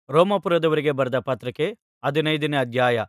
ರೋಮಾಪುರದವರಿಗೆ ಬರೆದ ಪತ್ರಿಕೆ ಹದಿನೈದನೇ ಅಧ್ಯಾಯ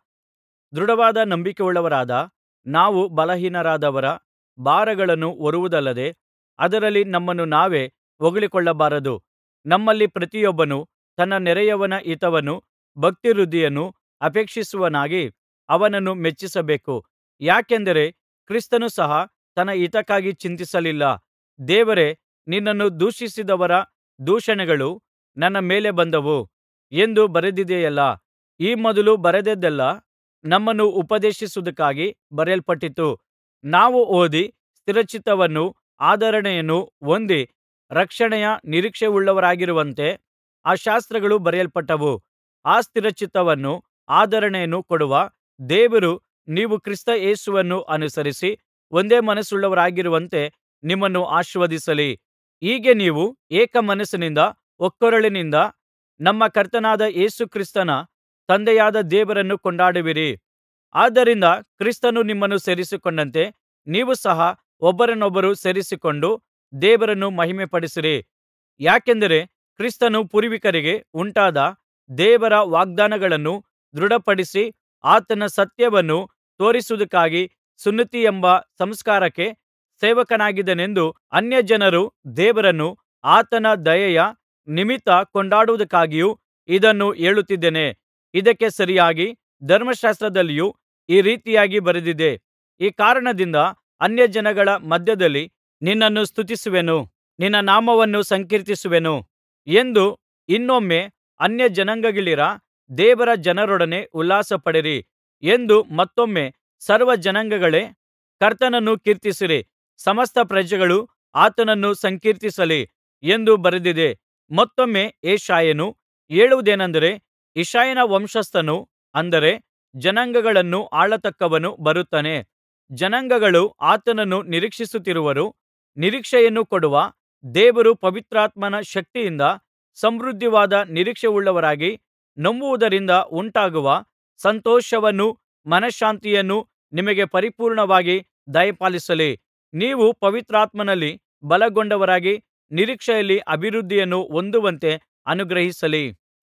ದೃಢವಾದ ನಂಬಿಕೆಯುಳ್ಳವರಾದ ನಾವು ಬಲಹೀನರಾದವರ ಭಾರಗಳನ್ನು ಹೊರುವುದಲ್ಲದೆ ಅದರಲ್ಲಿ ನಮ್ಮನ್ನು ನಾವೇ ಹೊಗಳಿಕೊಳ್ಳಬಾರದು ನಮ್ಮಲ್ಲಿ ಪ್ರತಿಯೊಬ್ಬನು ತನ್ನ ನೆರೆಯವನ ಹಿತವನ್ನೂ ಭಕ್ತಿವೃದ್ಧಿಯನ್ನೂ ಅಪೇಕ್ಷಿಸುವವನಾಗಿ ಅವನನ್ನು ಮೆಚ್ಚಿಸಬೇಕು ಯಾಕೆಂದರೆ ಕ್ರಿಸ್ತನು ಸಹ ತನ್ನ ಹಿತಕ್ಕಾಗಿ ಚಿಂತಿಸಲಿಲ್ಲ ದೇವರೇ ನಿನ್ನನ್ನು ದೂಷಿಸಿದವರ ದೂಷಣೆಗಳು ನನ್ನ ಮೇಲೆ ಬಂದವು ಎಂದು ಬರೆದಿದೆಯಲ್ಲಾ ಈ ಮೊದಲು ಬರೆದದ್ದೆಲ್ಲಾ ನಮ್ಮನ್ನು ಉಪದೇಶಿಸುವುದಕ್ಕಾಗಿ ಬರೆಯಲ್ಪಟ್ಟಿತು ನಾವು ಓದಿ ಸ್ಥಿರಚಿತ್ತವನ್ನೂ ಆದರಣೆಯನ್ನೂ ಹೊಂದಿ ರಕ್ಷಣೆಯ ನಿರೀಕ್ಷೆಯುಳ್ಳವರಾಗಿರುವಂತೆ ಆ ಶಾಸ್ತ್ರಗಳು ಬರೆಯಲ್ಪಟ್ಟವು ಆ ಸ್ಥಿರಚಿತ್ತವನ್ನೂ ಆದರಣೆಯನ್ನೂ ಕೊಡುವ ದೇವರು ನೀವು ಕ್ರಿಸ್ತ ಯೇಸುವನ್ನು ಅನುಸರಿಸಿ ಒಂದೇ ಮನಸ್ಸುಳ್ಳವರಾಗಿರುವಂತೆ ನಿಮ್ಮನ್ನು ಆಶೀರ್ವದಿಸಲಿ ಹೀಗೆ ನೀವು ಏಕ ಮನಸ್ಸಿನಿಂದ ಒಕ್ಕೊರಲಿನಿಂದ ನಮ್ಮ ಕರ್ತನಾದ ಯೇಸು ಕ್ರಿಸ್ತನ ತಂದೆಯಾದ ದೇವರನ್ನು ಕೊಂಡಾಡುವಿರಿ ಆದ್ದರಿಂದ ಕ್ರಿಸ್ತನು ನಿಮ್ಮನ್ನು ಸೇರಿಸಿಕೊಂಡಂತೆ ನೀವು ಸಹ ಒಬ್ಬರನ್ನೊಬ್ಬರು ಸೇರಿಸಿಕೊಂಡು ದೇವರನ್ನು ಮಹಿಮೆಪಡಿಸಿರಿ ಯಾಕೆಂದರೆ ಕ್ರಿಸ್ತನು ಪೂರ್ವಿಕರಿಗೆ ಉಂಟಾದ ದೇವರ ವಾಗ್ದಾನಗಳನ್ನು ದೃಢಪಡಿಸಿ ಆತನ ಸತ್ಯವನ್ನು ತೋರಿಸುವುದಕ್ಕಾಗಿ ಸುನ್ನತಿಯೆಂಬ ಸಂಸ್ಕಾರಕ್ಕೆ ಸೇವಕನಾಗಿದ್ದಾನೆಂದು ಅನ್ಯಜನರು ದೇವರನ್ನು ಆತನ ದಯೆಯ ನಿಮಿತ್ತ ಕೊಂಡಾಡುವುದಕ್ಕಾಗಿಯೂ ಇದನ್ನು ಹೇಳುತ್ತಿದ್ದೇನೆ ಇದಕ್ಕೆ ಸರಿಯಾಗಿ ಧರ್ಮಶಾಸ್ತ್ರದಲ್ಲಿಯೂ ಈ ರೀತಿಯಾಗಿ ಬರೆದಿದೆ ಈ ಕಾರಣದಿಂದ ಅನ್ಯಜನಗಳ ಮಧ್ಯದಲ್ಲಿ ನಿನ್ನನ್ನು ಸ್ತುತಿಸುವೆನು ನಿನ್ನ ನಾಮವನ್ನು ಸಂಕೀರ್ತಿಸುವೆನು ಎಂದು ಇನ್ನೊಮ್ಮೆ ಅನ್ಯಜನಾಂಗಗಳಿರ ದೇವರ ಜನರೊಡನೆ ಉಲ್ಲಾಸಪಡಿರಿ ಎಂದು ಮತ್ತೊಮ್ಮೆ ಸರ್ವಜನಾಂಗಗಳೇ ಕರ್ತನನ್ನು ಕೀರ್ತಿಸಿರಿ ಸಮಸ್ತ ಪ್ರಜೆಗಳು ಆತನನ್ನು ಸಂಕೀರ್ತಿಸಲಿ ಎಂದು ಬರೆದಿದೆ ಮತ್ತೊಮ್ಮೆ ಯೆಶಾಯನು ಹೇಳುವುದೇನಂದರೆ ಇಷಯನ ವಂಶಸ್ಥನು ಅಂದರೆ ಜನಾಂಗಗಳನ್ನು ಆಳತಕ್ಕವನು ಬರುತ್ತಾನೆ ಜನಾಂಗಗಳು ಆತನನ್ನು ನಿರೀಕ್ಷಿಸುತ್ತಿರುವರು ನಿರೀಕ್ಷೆಯನ್ನು ಕೊಡುವ ದೇವರು ಪವಿತ್ರಾತ್ಮನ ಶಕ್ತಿಯಿಂದ ಸಮೃದ್ಧಿವಾದ ನಿರೀಕ್ಷೆಯುಳ್ಳವರಾಗಿ ನಂಬುವುದರಿಂದ ಉಂಟಾಗುವ ಸಂತೋಷವನ್ನೂ ಮನಃಶಾಂತಿಯನ್ನೂ ನಿಮಗೆ ಪರಿಪೂರ್ಣವಾಗಿ ದಯಪಾಲಿಸಲಿ ನೀವು ಪವಿತ್ರಾತ್ಮನಲ್ಲಿ ಬಲಗೊಂಡವರಾಗಿ ನಿರೀಕ್ಷೆಯಲ್ಲಿ ಅಭಿವೃದ್ಧಿಯನ್ನು ಹೊಂದುವಂತೆ ಅನುಗ್ರಹಿಸಲಿ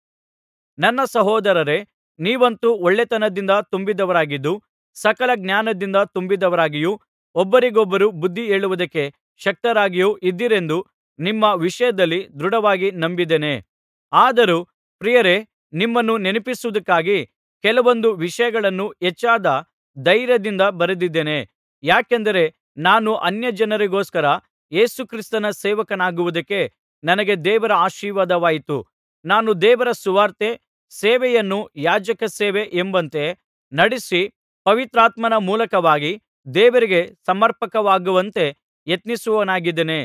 ನನ್ನ ಸಹೋದರರೇ ನೀವಂತೂ ಒಳ್ಳೆತನದಿಂದ ತುಂಬಿದವರಾಗಿದ್ದು ಸಕಲ ಜ್ಞಾನದಿಂದ ತುಂಬಿದವರಾಗಿಯೂ ಒಬ್ಬರಿಗೊಬ್ಬರು ಬುದ್ಧಿ ಹೇಳುವುದಕ್ಕೆ ಶಕ್ತರಾಗಿಯೂ ಇದ್ದೀರೆಂದು ನಿಮ್ಮ ವಿಷಯದಲ್ಲಿ ದೃಢವಾಗಿ ನಂಬಿದ್ದೇನೆ ಆದರೂ ಪ್ರಿಯರೇ ನಿಮ್ಮನ್ನು ನೆನಪಿಸುವುದಕ್ಕಾಗಿ ಕೆಲವೊಂದು ವಿಷಯಗಳನ್ನು ಹೆಚ್ಚಾದ ಧೈರ್ಯದಿಂದ ಬರೆದಿದ್ದೇನೆ ಯಾಕೆಂದರೆ ನಾನು ಅನ್ಯಜನರಿಗೋಸ್ಕರ ಯೇಸು ಕ್ರಿಸ್ತನ ಸೇವಕನಾಗುವುದಕ್ಕೆ ನನಗೆ ದೇವರ ಆಶೀರ್ವಾದವಾಯಿತು ನಾನು ದೇವರ ಸುವಾರ್ತೆ ಸೇವೆಯನ್ನು ಯಾಜಕ ಸೇವೆ ಎಂಬಂತೆ ನಡೆಸಿ ಪವಿತ್ರಾತ್ಮನ ಮೂಲಕವಾಗಿ ದೇವರಿಗೆ ಸಮರ್ಪಕವಾಗುವಂತೆ ಯತ್ನಿಸುವವನಾಗಿದ್ದೇನೆ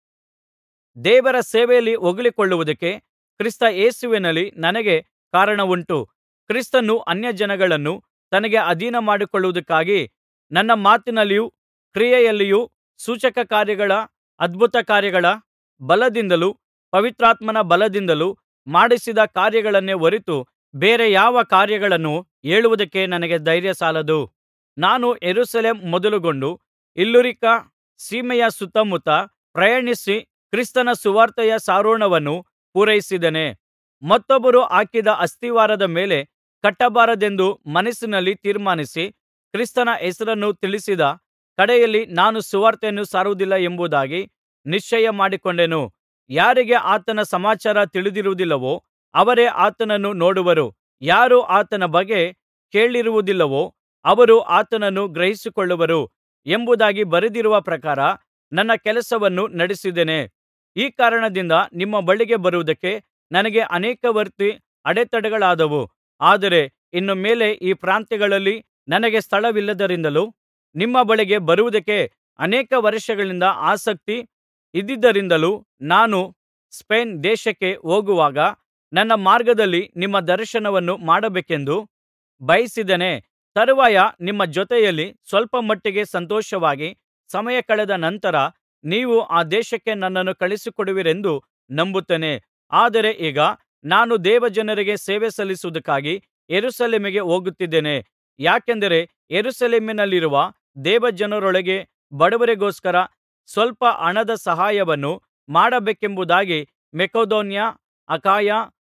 ದೇವರ ಸೇವೆಯಲ್ಲಿ ಹೊಗಳಿಕೊಳ್ಳುವುದಕ್ಕೆ ಕ್ರಿಸ್ತ ಯೇಸುವಿನಲ್ಲಿ ನನಗೆ ಕಾರಣವುಂಟು ಕ್ರಿಸ್ತನು ಅನ್ಯಜನಗಳನ್ನು ತನಗೆ ಅಧೀನಮಾಡಿಕೊಳ್ಳುವುದಕ್ಕಾಗಿ ನನ್ನ ಮಾತಿನಲ್ಲಿಯೂ ಕ್ರಿಯೆಯಲ್ಲಿಯೂ ಸೂಚಕಕಾರ್ಯಗಳ ಅದ್ಭುತಕಾರ್ಯಗಳ ಬಲದಿಂದಲೂ ಪವಿತ್ರಾತ್ಮನ ಬಲದಿಂದಲೂ ಮಾಡಿಸಿದ ಕಾರ್ಯಗಳನ್ನೇ ಹೊರತು ಬೇರೆ ಯಾವ ಕಾರ್ಯಗಳನ್ನು ಹೇಳುವುದಕ್ಕೆ ನನಗೆ ಧೈರ್ಯ ಸಾಲದು ನಾನು ಯೆರೂಸಲೇಮ್ ಮೊದಲುಗೊಂಡು ಇಲ್ಲುರಿಕ ಸೀಮೆಯ ಸುತ್ತಮುತ್ತ ಪ್ರಯಾಣಿಸಿ ಕ್ರಿಸ್ತನ ಸುವಾರ್ತೆಯ ಸಾರೋಣವನ್ನು ಪೂರೈಸಿದ್ದೇನೆ ಮತ್ತೊಬ್ಬರು ಹಾಕಿದ ಅಸ್ತಿವಾರದ ಮೇಲೆ ಕಟ್ಟಬಾರದೆಂದು ಮನಸ್ಸಿನಲ್ಲಿ ತೀರ್ಮಾನಿಸಿ ಕ್ರಿಸ್ತನ ಹೆಸರನ್ನು ತಿಳಿಸಿದ ಕಡೆಯಲ್ಲಿ ನಾನು ಸುವಾರ್ತೆಯನ್ನು ಸಾರುವುದಿಲ್ಲ ಎಂಬುದಾಗಿ ನಿಶ್ಚಯ ಮಾಡಿಕೊಂಡೆನು ಯಾರಿಗೆ ಆತನ ಸಮಾಚಾರ ತಿಳಿದಿರುವುದಿಲ್ಲವೋ ಅವರೇ ಆತನನ್ನು ನೋಡುವರು ಯಾರು ಆತನ ಬಗ್ಗೆ ಕೇಳಿರುವುದಿಲ್ಲವೋ ಅವರು ಆತನನ್ನು ಗ್ರಹಿಸಿಕೊಳ್ಳುವರು ಎಂಬುದಾಗಿ ಬರೆದಿರುವ ಪ್ರಕಾರ ನನ್ನ ಕೆಲಸವನ್ನು ನಡೆಸಿದ್ದೇನೆ ಈ ಕಾರಣದಿಂದ ನಿಮ್ಮ ಬಳಿಗೆ ಬರುವುದಕ್ಕೆ ನನಗೆ ಅನೇಕವರ್ತಿ ಅಡೆತಡೆಗಳಾದವು ಆದರೆ ಇನ್ನು ಮೇಲೆ ಈ ಪ್ರಾಂತ್ಯಗಳಲ್ಲಿ ನನಗೆ ಸ್ಥಳವಿಲ್ಲದ್ದರಿಂದಲೂ ನಿಮ್ಮ ಬಳಿಗೆ ಬರುವುದಕ್ಕೆ ಅನೇಕ ವರ್ಷಗಳಿಂದ ಆಸಕ್ತಿ ಇದ್ದುದರಿಂದಲೂ ನಾನು ಸ್ಪೇನ್ ದೇಶಕ್ಕೆ ಹೋಗುವಾಗ ನನ್ನ ಮಾರ್ಗದಲ್ಲಿ ನಿಮ್ಮ ದರ್ಶನವನ್ನು ಮಾಡಬೇಕೆಂದು ಬಯಸಿದ್ದೇನೆ ತರುವಾಯ ನಿಮ್ಮ ಜೊತೆಯಲ್ಲಿ ಸ್ವಲ್ಪ ಮಟ್ಟಿಗೆ ಸಂತೋಷವಾಗಿ ಸಮಯ ಕಳೆದ ನಂತರ ನೀವು ಆ ದೇಶಕ್ಕೆ ನನ್ನನ್ನು ಕಳುಹಿಸಿಕೊಡುವಿರೆಂದು ನಂಬುತ್ತೇನೆ ಆದರೆ ಈಗ ನಾನು ದೇವಜನರಿಗೆ ಸೇವೆ ಸಲ್ಲಿಸುವುದಕ್ಕಾಗಿ ಯೆರೂಸಲೇಮಿಗೆ ಹೋಗುತ್ತಿದ್ದೇನೆ ಯಾಕೆಂದರೆ ಯೆರೂಸಲೇಮಿನಲ್ಲಿರುವ ದೇವಜನರೊಳಗೆ ಬಡವರಿಗೋಸ್ಕರ ಸ್ವಲ್ಪ ಹಣದ ಸಹಾಯವನ್ನು ಮಾಡಬೇಕೆಂಬುದಾಗಿ ಮಕೆದೋನ್ಯ ಅಖಾಯ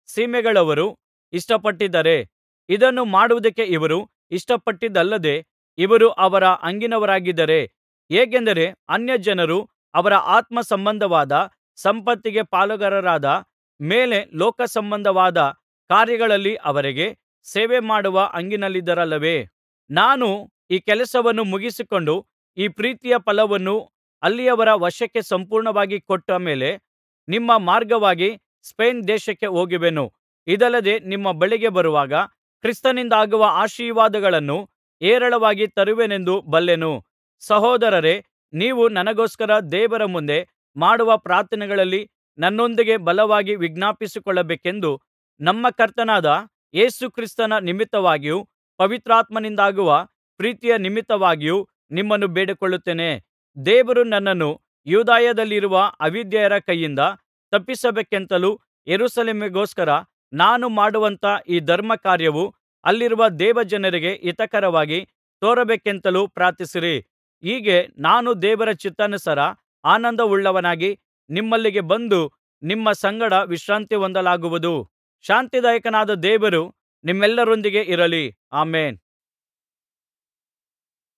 ಸೀಮೆಗಳವರು ಇಷ್ಟಪಟ್ಟಿದ್ದಾರೆ ಇದನ್ನು ಮಾಡುವುದಕ್ಕೆ ಇವರು ಇಷ್ಟಪಟ್ಟಿದ್ದಲ್ಲದೆ ಇವರು ಅವರ ಹಂಗಿನವರಾಗಿದ್ದಾರೆ ಹೇಗೆಂದರೆ ಅನ್ಯಜನರು ಅವರ ಆತ್ಮ ಸಂಬಂಧವಾದ ಸಂಪತ್ತಿಗೆ ಪಾಲುಗಾರರಾದ ಮೇಲೆ ಲೋಕಸಂಬಂಧವಾದ ಕಾರ್ಯಗಳಲ್ಲಿ ಅವರಿಗೆ ಸೇವೆಮಾಡುವ ಹಂಗಿನಲ್ಲಿದ್ದಾರಲ್ಲವೇ ನಾನು ಈ ಕೆಲಸವನ್ನು ಮುಗಿಸಿಕೊಂಡು ಈ ಪ್ರೀತಿಯ ಫಲವನ್ನು ಅಲ್ಲಿಯವರ ವಶಕ್ಕೆ ಸಂಪೂರ್ಣವಾಗಿ ಕೊಟ್ಟ ಮೇಲೆ ನಿಮ್ಮ ಮಾರ್ಗವಾಗಿ ಸ್ಪೇನ್ ದೇಶಕ್ಕೆ ಹೋಗುವೆನು ಇದಲ್ಲದೆ ನಿಮ್ಮ ಬಳಿಗೆ ಬರುವಾಗ ಕ್ರಿಸ್ತನಿಂದಾಗುವ ಆಶೀರ್ವಾದಗಳನ್ನು ಹೇರಳವಾಗಿ ತರುವೆನೆಂದು ಬಲ್ಲೆನು ಸಹೋದರರೇ ನೀವು ನನಗೋಸ್ಕರ ದೇವರ ಮುಂದೆ ಮಾಡುವ ಪ್ರಾರ್ಥನೆಗಳಲ್ಲಿ ನನ್ನೊಂದಿಗೆ ಬಲವಾಗಿ ವಿಜ್ಞಾಪಿಸಿಕೊಳ್ಳಬೇಕೆಂದು ನಮ್ಮ ಕರ್ತನಾದ ಯೇಸು ಕ್ರಿಸ್ತನ ನಿಮಿತ್ತವಾಗಿಯೂ ಪವಿತ್ರಾತ್ಮನಿಂದಾಗುವ ಪ್ರೀತಿಯ ನಿಮಿತ್ತವಾಗಿಯೂ ನಿಮ್ಮನ್ನು ಬೇಡಿಕೊಳ್ಳುತ್ತೇನೆ ದೇವರು ನನ್ನನ್ನು ಯೂದಾಯದಲ್ಲಿರುವ ಅವಿಧೇಯರ ಕೈಯಿಂದ ತಪ್ಪಿಸಬೇಕೆಂತಲೂ ಯೆರೂಸಲೇಮಿಗೋಸ್ಕರ ನಾನು ಮಾಡುವಂಥ ಈ ಧರ್ಮಕಾರ್ಯವು ಅಲ್ಲಿರುವ ದೇವಜನರಿಗೆ ಹಿತಕರವಾಗಿ ತೋರಬೇಕೆಂತಲೂ ಪ್ರಾರ್ಥಿಸಿರಿ ಹೀಗೆ ನಾನು ದೇವರ ಚಿತ್ತಾನುಸಾರ ಆನಂದವುಳ್ಳವನಾಗಿ ನಿಮ್ಮಲ್ಲಿಗೆ ಬಂದು ನಿಮ್ಮ ಸಂಗಡ ವಿಶ್ರಾಂತಿ ಹೊಂದಲಾಗುವುದು ಶಾಂತಿದಾಯಕನಾದ ದೇವರು ನಿಮ್ಮೆಲ್ಲರೊಂದಿಗೆ ಇರಲಿ ಆಮೆನ್